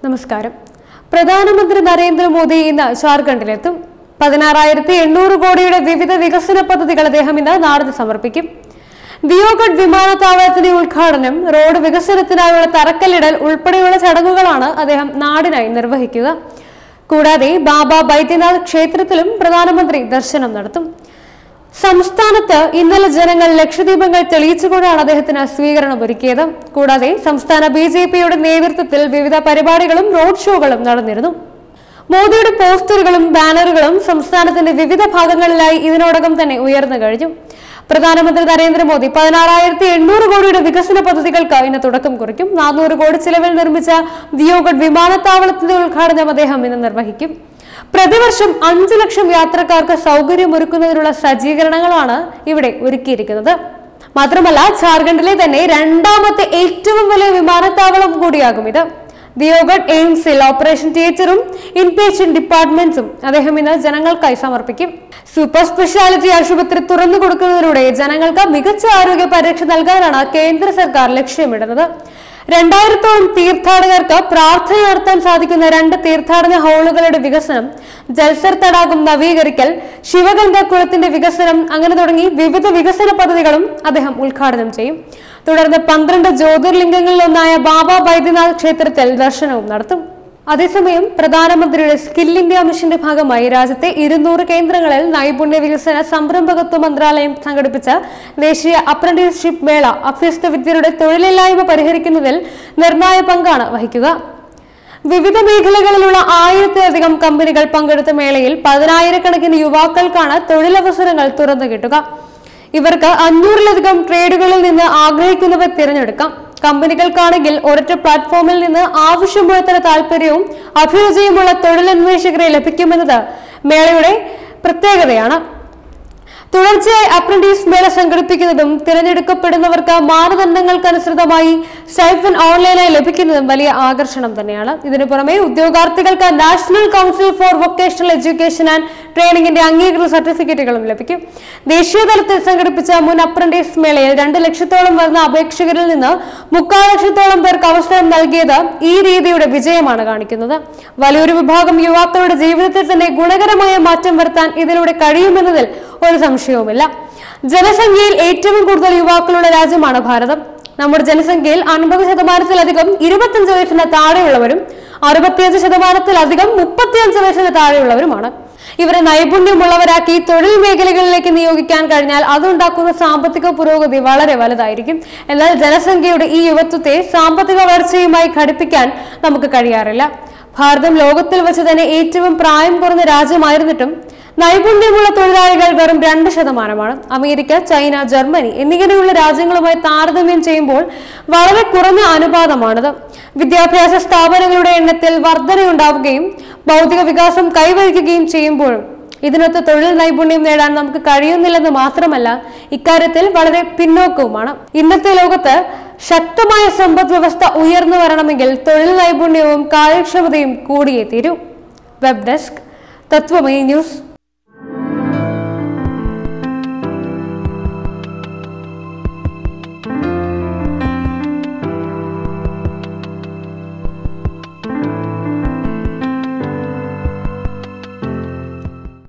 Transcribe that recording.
നമസ്കാരം പ്രധാനമന്ത്രി നരേന്ദ്രമോദി ഇന്ന് ജാർഖണ്ഡിലെത്തും പതിനാറായിരത്തി എണ്ണൂറ് കോടിയുടെ വിവിധ വികസന പദ്ധതികൾ അദ്ദേഹം ഇന്ന് നാടിന് സമർപ്പിക്കും ദിയോഗഡ് വിമാനത്താവളത്തിന്റെ ഉദ്ഘാടനം റോഡ് വികസനത്തിനായുള്ള തറക്കല്ലിടൽ ഉൾപ്പെടെയുള്ള ചടങ്ങുകളാണ് അദ്ദേഹം നാടിനായി നിർവഹിക്കുക കൂടാതെ ബാബ ബൈദ്യനാഥ് ക്ഷേത്രത്തിലും പ്രധാനമന്ത്രി ദർശനം നടത്തും സംസ്ഥാനത്ത് ഇന്നലെ ജനങ്ങൾ ലക്ഷദീപങ്ങൾ തെളിയിച്ചുകൊണ്ടാണ് അദ്ദേഹത്തിന് സ്വീകരണം ഒരുക്കിയത് കൂടാതെ സംസ്ഥാന ബി ജെ പിയുടെ നേതൃത്വത്തിൽ വിവിധ പരിപാടികളും റോഡ് ഷോകളും നടന്നിരുന്നു മോദിയുടെ പോസ്റ്ററുകളും ബാനറുകളും സംസ്ഥാനത്തിന്റെ വിവിധ ഭാഗങ്ങളിലായി ഇതിനോടകം തന്നെ ഉയർന്നു കഴിഞ്ഞു പ്രധാനമന്ത്രി നരേന്ദ്രമോദി പതിനാറായിരത്തി എണ്ണൂറ് കോടിയുടെ വികസന പദ്ധതികൾക്ക് ഇന്ന് തുടക്കം കുറിക്കും നാനൂറ് കോടി ചിലവിൽ നിർമ്മിച്ച ദിയോഗഡ് വിമാനത്താവളത്തിന്റെ ഉദ്ഘാടനം അദ്ദേഹം ഇന്ന് നിർവഹിക്കും പ്രതിവർഷം അഞ്ചു ലക്ഷം യാത്രക്കാർക്ക് സൗകര്യമൊരുക്കുന്നതിനുള്ള സജ്ജീകരണങ്ങളാണ് ഇവിടെ ഒരുക്കിയിരിക്കുന്നത് മാത്രമല്ല ജാർഖണ്ഡിലെ തന്നെ രണ്ടാമത്തെ ഏറ്റവും വലിയ വിമാനത്താവളം കൂടിയാകും ഇത് ദിയോഗഡ് എയിംസിൽ ഓപ്പറേഷൻ തിയേറ്ററും ഇൻപേഷ്യന്റ് ഡിപ്പാർട്ട്മെന്റ്സും അദ്ദേഹം ഇന്ന് ജനങ്ങൾക്കായി സമർപ്പിക്കും സൂപ്പർ സ്പെഷ്യാലിറ്റി ആശുപത്രി തുറന്നു കൊടുക്കുന്നതിലൂടെ ജനങ്ങൾക്ക് മികച്ച ആരോഗ്യ പരിരക്ഷ നൽകാനാണ് കേന്ദ്ര സർക്കാർ ലക്ഷ്യമിടുന്നത് രണ്ടായിരത്തോളം തീർത്ഥാടകർക്ക് പ്രാർത്ഥന നടത്താൻ സാധിക്കുന്ന രണ്ട് തീർത്ഥാടന ഹാളുകളുടെ വികസനം ജൽസർ തടാകം നവീകരിക്കൽ ശിവഗംഗ കുളത്തിന്റെ വികസനം അങ്ങനെ തുടങ്ങി വിവിധ വികസന പദ്ധതികളും അദ്ദേഹം ഉദ്ഘാടനം ചെയ്യും തുടർന്ന് പന്ത്രണ്ട് ജ്യോതിർലിംഗങ്ങളിലൊന്നായ ബാബ ബൈദ്യനാഥ് ക്ഷേത്രത്തിൽ ദർശനവും നടത്തും അതേസമയം പ്രധാനമന്ത്രിയുടെ സ്കിൽ ഇന്ത്യ മിഷന്റെ ഭാഗമായി രാജ്യത്തെ ഇരുന്നൂറ് കേന്ദ്രങ്ങളിൽ നൈപുണ്യ വികസന സംരംഭകത്വ മന്ത്രാലയം സംഘടിപ്പിച്ച ദേശീയ അപ്രന്റീസ്ഷിപ്പ് മേള അഭ്യസ്ത വിദ്യരുടെ തൊഴിലില്ലായ്മ പരിഹരിക്കുന്നതിൽ നിർണായ പങ്കാണ് വഹിക്കുക വിവിധ മേഖലകളിലുള്ള ആയിരത്തിലധികം കമ്പനികൾ പങ്കെടുത്ത മേളയിൽ പതിനായിരക്കണക്കിന് യുവാക്കൾക്കാണ് തൊഴിലവസരങ്ങൾ തുറന്നു കിട്ടുക ഇവർക്ക് അഞ്ഞൂറിലധികം ട്രേഡുകളിൽ നിന്ന് ആഗ്രഹിക്കുന്നവർ തിരഞ്ഞെടുക്കാം കമ്പനികൾക്കാണെങ്കിൽ ഒരൊറ്റ പ്ലാറ്റ്ഫോമിൽ നിന്ന് ആവശ്യമുള്ളത്ര താല്പര്യവും അഭിരുചിയുമുള്ള തൊഴിലന്വേഷകരെ ലഭിക്കുമെന്നത് മേളയുടെ പ്രത്യേകതയാണ് തുടർച്ചയായി അപ്രന്റീസ് മേള സംഘടിപ്പിക്കുന്നതും തിരഞ്ഞെടുക്കപ്പെടുന്നവർക്ക് മാനദണ്ഡങ്ങൾക്കനുസൃതമായി സ്റ്റൈഫൻ ഓൺലൈനായി ലഭിക്കുന്നതും വലിയ ആകർഷണം തന്നെയാണ് ഇതിനു പുറമെ ഉദ്യോഗാർത്ഥികൾക്ക് national council for vocational education and ട്രെയിനിങ്ങിന്റെ അംഗീകൃത സർട്ടിഫിക്കറ്റുകളും ലഭിക്കും ദേശീയ തലത്തിൽ സംഘടിപ്പിച്ച മുൻ അപ്രന്റീസ് മേളയിൽ രണ്ട് ലക്ഷത്തോളം വരുന്ന അപേക്ഷകരിൽ നിന്ന് മുക്കാൽ ലക്ഷത്തോളം പേർക്ക് അവസരം നൽകിയത് ഈ രീതിയുടെ വിജയമാണ് കാണിക്കുന്നത് വലിയൊരു വിഭാഗം യുവാക്കളുടെ ജീവിതത്തിൽ തന്നെ ഗുണകരമായ മാറ്റം വരുത്താൻ ഇതിലൂടെ കഴിയുമെന്നതിൽ ഒരു സംശയവുമില്ല ജനസംഖ്യയിൽ ഏറ്റവും കൂടുതൽ യുവാക്കളുള്ള രാജ്യമാണ് ഭാരതം നമ്മുടെ ജനസംഖ്യയിൽ അൻപത് ശതമാനത്തിലധികം ഇരുപത്തിയഞ്ച് വയസ്സിന് താഴെയുള്ളവരും അറുപത്തിയഞ്ച് ശതമാനത്തിലധികം മുപ്പത്തിയഞ്ച് വയസ്സിന് താഴെയുള്ളവരുമാണ് ഇവരെ നൈപുണ്യമുള്ളവരാക്കി തൊഴിൽ മേഖലകളിലേക്ക് നിയോഗിക്കാൻ കഴിഞ്ഞാൽ അതുണ്ടാക്കുന്ന സാമ്പത്തിക പുരോഗതി വളരെ വലുതായിരിക്കും എന്നാൽ ജനസംഖ്യയുടെ ഈ യുവത്വത്തെ സാമ്പത്തിക വളർച്ചയുമായി ഘടിപ്പിക്കാൻ നമുക്ക് കഴിയാറില്ല ഭാരതം ലോകത്തിൽ വെച്ച് തന്നെ ഏറ്റവും പ്രായം കുറഞ്ഞ രാജ്യമായിരുന്നിട്ടും നൈപുണ്യമുള്ള തൊഴിലാളികൾ വെറും രണ്ട് ശതമാനമാണ് അമേരിക്ക ചൈന ജർമ്മനി എന്നിങ്ങനെയുള്ള രാജ്യങ്ങളുമായി താരതമ്യം ചെയ്യുമ്പോൾ വളരെ കുറഞ്ഞ അനുപാതമാണിത് വിദ്യാഭ്യാസ സ്ഥാപനങ്ങളുടെ എണ്ണത്തിൽ വർധനയുണ്ടാവുകയും ഭൗതിക വികാസം കൈവരിക്കുകയും ചെയ്യുമ്പോഴും ഇതിനൊത്ത് തൊഴിൽ നൈപുണ്യം നേടാൻ നമുക്ക് കഴിയുന്നില്ലെന്ന് മാത്രമല്ല ഇക്കാര്യത്തിൽ വളരെ പിന്നോക്കവുമാണ് ഇന്നത്തെ ലോകത്ത് ശക്തമായ സമ്പദ് വ്യവസ്ഥ ഉയർന്നു വരണമെങ്കിൽ തൊഴിൽ നൈപുണ്യവും കാര്യക്ഷമതയും കൂടിയേ തീരൂ വെബ് ഡെസ്ക് തത്വമയി ന്യൂസ്